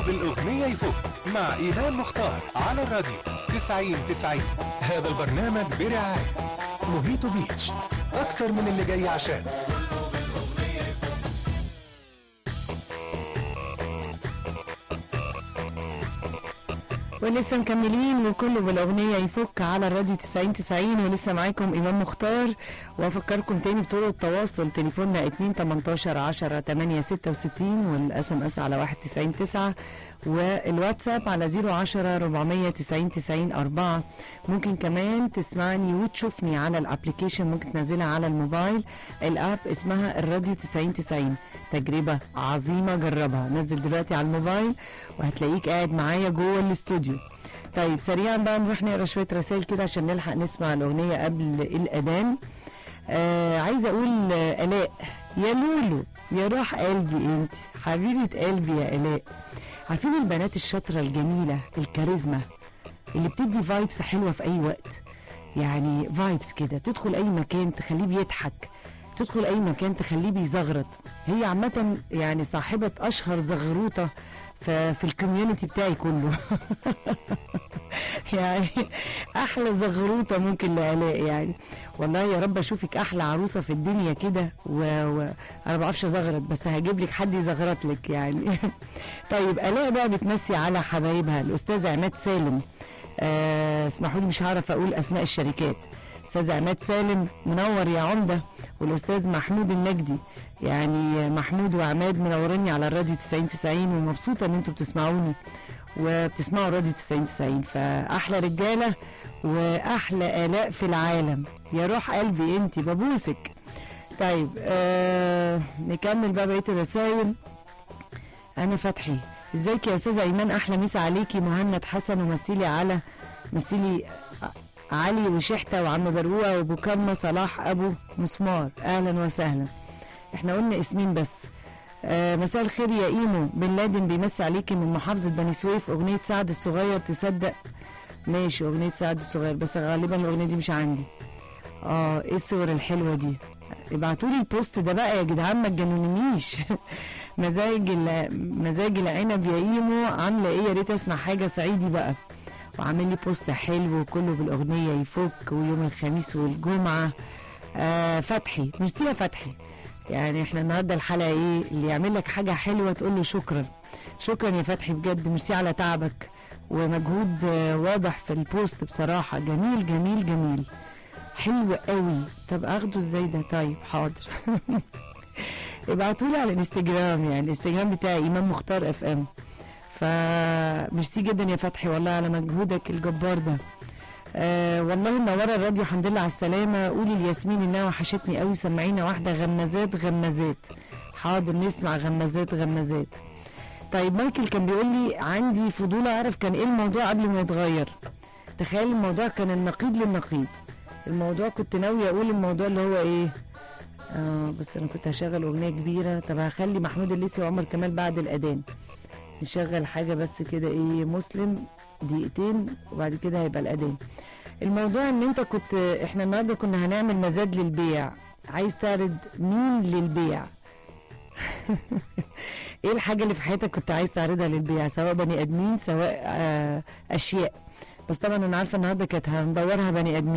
بالأغنية يفوق مع إيمان مختار على الراديو 90 90 هذا البرنامج برعاية موهيتو بيتش أكتر من اللي جاي عشان ولسه مكملين وكله بالاغنيه يفك على الراديو 90 90 ولسه معاكم امام مختار وافكركم تاني بطرق التواصل تليفوننا 2 18 10 8 66 والاس ام اس على 1 90 9 والواتساب على 010 490 90 4 ممكن كمان تسمعني وتشوفني على الابلكيشن ممكن تنزلها على الموبايل الاب اسمها الراديو 90 90 تجربه عظيمه جربها نزل دلوقتي على الموبايل وهتلاقيك قاعد معايا جوه الاستوديو طيب سريعا بقى نروح نقرا شويه رسائل كده عشان نلحق نسمع الاغنيه قبل الاذان آه عايزه اقول آه الاء يا لولو يا روح قلبي انت حبيبه قلبي يا الاء عارفين البنات الشاطره الجميله الكاريزما اللي بتدي فايبس حلوه في اي وقت يعني فايبس كده تدخل اي مكان تخليه بيضحك تدخل اي مكان تخليه بيزغرط هي عامه يعني صاحبه اشهر زغروطه في, في الكوميونتي بتاعي كله يعني احلى زغروطه ممكن لالاء يعني والله يا رب اشوفك احلى عروسه في الدنيا كده وانا و... ما بعرفش ازغرط بس هجيب لك حد يزغرط لك يعني طيب الاء بقى بتمسي على حبايبها الاستاذ عماد سالم آه اسمحوا لي مش هعرف اقول اسماء الشركات استاذ عماد سالم منور يا عمده والاستاذ محمود النجدي يعني محمود وعماد منوريني على الراديو 90 90 ومبسوطه ان انتوا بتسمعوني وبتسمعوا راديو 90 90 فاحلى رجاله واحلى الاء في العالم يا روح قلبي انت ببوسك طيب آه نكمل بقى بقيه الرسايل انا فتحي ازيك يا استاذه ايمان احلى مسا عليكي مهند حسن ومثيلي على مثيلي علي وشحته وعم بروقه وابو كرمه صلاح ابو مسمار اهلا وسهلا احنا قلنا اسمين بس آه مساء الخير يا ايمو بن لادن بيمسي عليكي من محافظه بني سويف اغنيه سعد الصغير تصدق ماشي اغنيه سعد الصغير بس غالبا الاغنيه دي مش عندي اه ايه الصور الحلوه دي ابعتوا لي البوست ده بقى يا جدعان ما تجننونيش مزاج مزاج العنب يا ايمو عامله ايه يا ريت اسمع حاجه صعيدي بقى وعامل لي بوست حلو وكله بالاغنيه يفك ويوم الخميس والجمعه آه فتحي ميرسي يا فتحي يعني احنا النهارده الحلقه ايه اللي يعمل لك حاجه حلوه تقول له شكرا شكرا يا فتحي بجد ميرسي على تعبك ومجهود آه واضح في البوست بصراحه جميل جميل جميل حلو قوي طب اخده ازاي ده طيب حاضر ابعتوا لي على الانستجرام يعني الانستجرام بتاعي امام مختار اف ام فميرسي جدا يا فتحي والله على مجهودك الجبار ده آه والله منوره الراديو الحمد لله على السلامه قولي لياسمين انها وحشتني قوي سمعينا واحده غمازات غمازات حاضر نسمع غمازات غمازات طيب مايكل كان بيقول لي عندي فضول اعرف كان ايه الموضوع قبل ما يتغير تخيل الموضوع كان النقيض للنقيض الموضوع كنت ناوي اقول الموضوع اللي هو ايه اه بس انا كنت هشغل اغنيه كبيره طب هخلي محمود الليثي وعمر كمال بعد الاذان نشغل حاجه بس كده ايه مسلم دقيقتين وبعد كده هيبقى الاذان الموضوع ان انت كنت احنا النهارده كنا هنعمل مزاد للبيع عايز تعرض مين للبيع ايه الحاجه اللي في حياتك كنت عايز تعرضها للبيع سواء بني ادمين سواء آه اشياء بس طبعا انا عارفه النهارده كانت هندورها بني ادمين